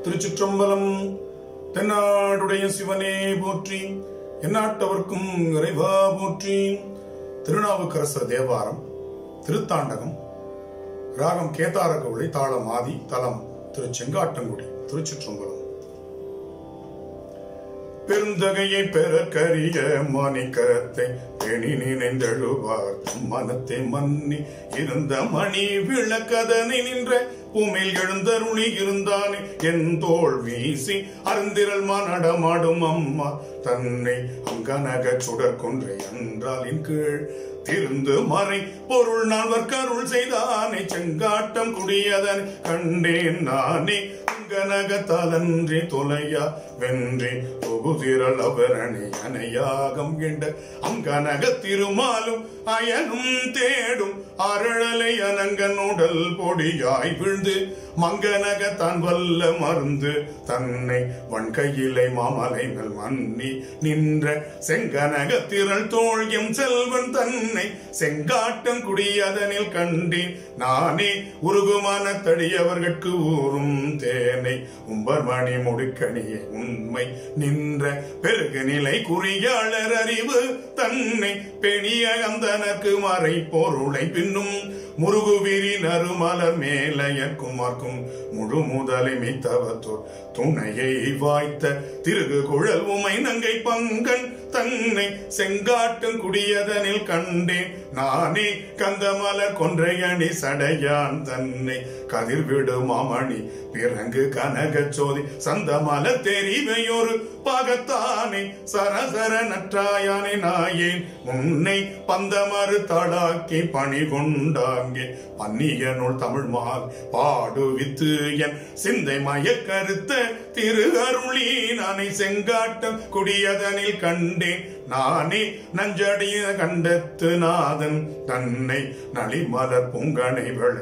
திருச்சிற்றம்பலம் தென்னாடுடைய சிவனே போற்றி எந்நாட்டவர்க்கும் இறைவா போற்றி திருநாவுக்கரசர் தேவாரம் திருத்தாண்டகம் ராகம் கேதார கவுளை தாளம் ஆதி தலம் திரு செங்காட்டங்குடி திருச்சிற்றம்பலம் பெருந்தகையை பெற கரிய மாணிக்கரத்தை பேணி நினைந்தழுவார் தம் மனத்தை மன்னி இருந்த மணி விளக்கதனை நின்ற பூமேல் எழுந்தருளி இருந்தானே என் தோல் வீசி அருந்திரல் நடமாடும் அம்மா தன்னை அங்கனக சுடர் கொன்றை என்றாலின் கீழ் திருந்து மறை பொருள் நால்வர் கருள் செய்தானே செங்காட்டம் குடியதன் கண்டேன் நானே அங்கனகத்தாலன்றி தொலையா வென்றி தொகுதிரள் அவரணி அணையாகம் என்ற அங்கனக திருமாலும் அயனும் தேடும் அரழலை அனங்கன் உடல் பொடியாய் விழுந்து மங்கனக தான் வல்ல மருந்து தன்னை வன்கையிலை மாமலை மேல் மன்னி நின்ற செங்கனக திரள் தோழியம் செல்வன் தன்னை செங்காட்டம் குடியதனில் கண்டேன் நானே உருகுமான தடியவர்கட்கு ஊறும் தேனை உம்பர்மணி முடுக்கணியே உண்மை நின்ற பெருகு நிலை குறியாளர் அறிவு தன்னை பெணிய அந்தனக்கு மறை பொருளை பின்னும் முருகுவிரி நறுமலர் மேலையற்குமார்க்கும் முழு முதலை மித்தவத்தோர் துணையை வாய்த்த திருகு குழல் உமை நங்கை பங்கன் தன்னை செங்காட்டும் குடியதனில் கண்டேன் நானே கந்தமலர் கொன்றையணி சடையான் தன்னை கதிர்விடு மாமணி பிறங்கு கனக சோதி சந்தமல தெரிவையொரு பாகத்தானே சரசர நற்றாயானே நாயேன் முன்னை பந்தமறு தடாக்கி பணி கொண்டாங்கே பன்னியனுள் தமிழ் மால் பாடுவித்து என் சிந்தை மய கருத்த திரு அருளி நானை செங்காட்டம் குடியதனில் கண்டேன் நானே நஞ்சடிய கண்டத்து நாதன் தன்னை நளிமலர் பூங்கனை விளை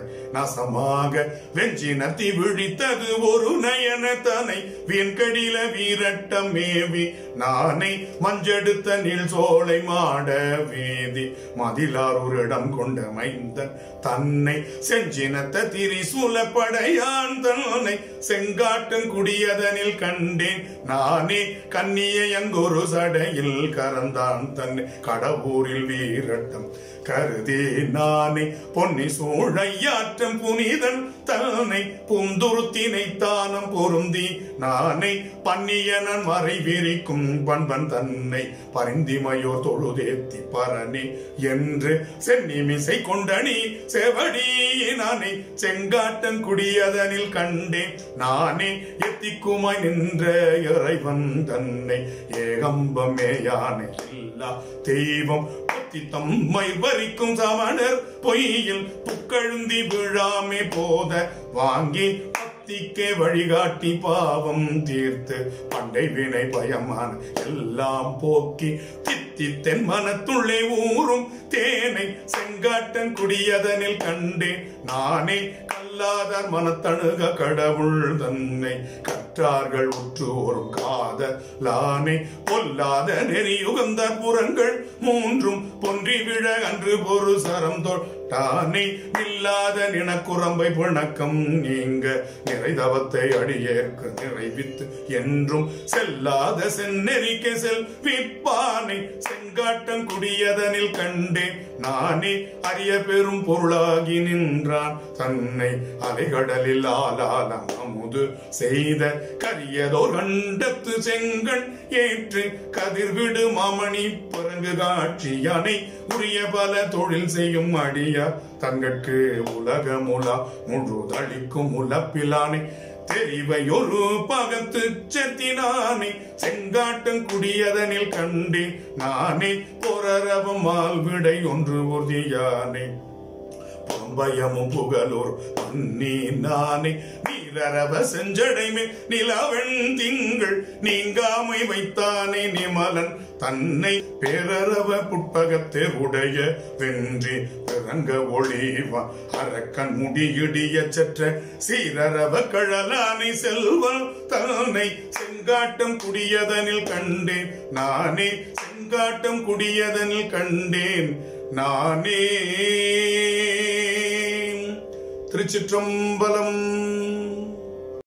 நசமாக வெஞ்சினத்தி விழித்தது ஒரு நயன தனை வீண்கடில வீரட்டம் மேவி நானை மஞ்செடுத்த நீள் சோலை மாட வீதி மதிலார் ஒரு இடம் கொண்ட மைந்தன் தன்னை செஞ்சினத்த திரிசூல படையான் தன்னை செங்காட்டும் குடியதனில் கண்டேன் நானே கன்னியை அங்கொரு சடையில் கறந்தான் தன்னை கடவுரில் வீரட்டம் கருதி நானே பொன்னி சூழையாற்றம் புனிதன் தன்னை பூந்துருத்தினை தானம் பொருந்தி நானே பன்னியனன் மறை விரிக்கும் பண்பன் தன்னை பரிந்திமையோ தொழுதேத்தி பரணி என்று சென்னிமிசை கொண்டனி செவடி நானே செங்காட்டன் குடியதனில் கண்டேன் நானே எத்திக்குமாய் நின்ற இறைவன் தன்னை ஏகம்பமேயானே இல்லா தெய்வம் பத்தி தம்மை வரிக்கும் சமணர் பொய்யில் புக்கழுந்தி விழாமே போத வாங்கி பத்திக்கே வழிகாட்டி பாவம் தீர்த்து பண்டை வினை பயமான எல்லாம் போக்கி தித்தி தென் மனத்துள்ளே ஊறும் தேனை செங்காட்டன் குடியதனில் கண்டேன் நானே கல்லாதார் மனத்தணுக கடவுள் தன்னை கற்றார்கள் உற்றோரும் காத லானை பொல்லாத நெறியுகந்தார் புறங்கள் மூன்றும் பொன்றி விழ அன்று பொரு சரம் தொட்டானே இல்லாத நினக்குரம்பை பிணக்கம் நீங்க நிறைதவத்தை அடியேற்கு நிறைவித்து என்றும் செல்லாத செந்நெறிக்க செல் விப்பானை செங்காட்டம் குடியதனில் கண்டேன் நானே அரிய பெரும் பொருளாகி நின்றான் தன்னை அலைகடலில் ஆலாலம் அமுது செய்த கரியதோர் கண்டத்து செங்கண் ஏற்று கதிர்விடு மாமணி பரங்கு காட்சியானை உரிய பல தொழில் செய்யும் அடியா தங்கட்கு உலகமுலா முழுதளிக்கும் உலப்பிலானை தெரிவையொரு பகத்து செத்தினானே செங்காட்டம் குடியதனில் கண்டேன் நானே பொறரவம் மால்விடை ஒன்று உறுதியானே புறம்பயமும் புகழூர் பண்ணி நானே நீரரவ செஞ்சடைமே நிலவெண் திங்கள் நீங்காமை வைத்தானே நிமலன் தன்னை பேரரவ புட்பகத்தே உடைய வென்றி பிறங்க ஒளிவா அரக்கன் முடியிடிய சற்ற சீரரவ கழலானை செல்வம் தன்னை செங்காட்டம் குடியதனில் கண்டேன் நானே செங்காட்டம் குடியதனில் கண்டேன் நானே திருச்சிற்றம்பலம்